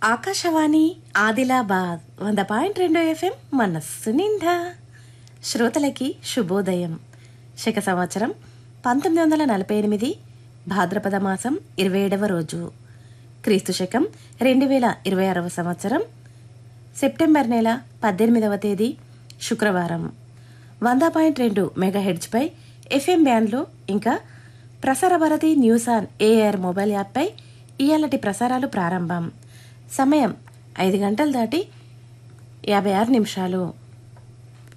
ఆకాశవాణి ఆదిలాబాద్ వంద పాయింట్ రెండు ఎఫ్ఎం మనస్సు నిండా శ్రోతలకి శుభోదయం శక సంవత్సరం పంతొమ్మిది వందల నలభై ఎనిమిది భాద్రపద మాసం ఇరవై ఏడవ రోజు క్రీస్తు శకం రెండు వేల ఇరవై ఆరవ సంవత్సరం సెప్టెంబర్ నెల పద్దెనిమిదవ తేదీ శుక్రవారం వంద పాయింట్ రెండు మెగా హెడ్జ్పై ఎఫ్ఎం బ్యాండ్లో ఇంకా Prasar Bharati news on AIR mobile యాప్పై ఇయాలటి ప్రసారాలు ప్రారంభం సమయం ఐదు గంటలు దాటి యాభై ఆరు నిమిషాలు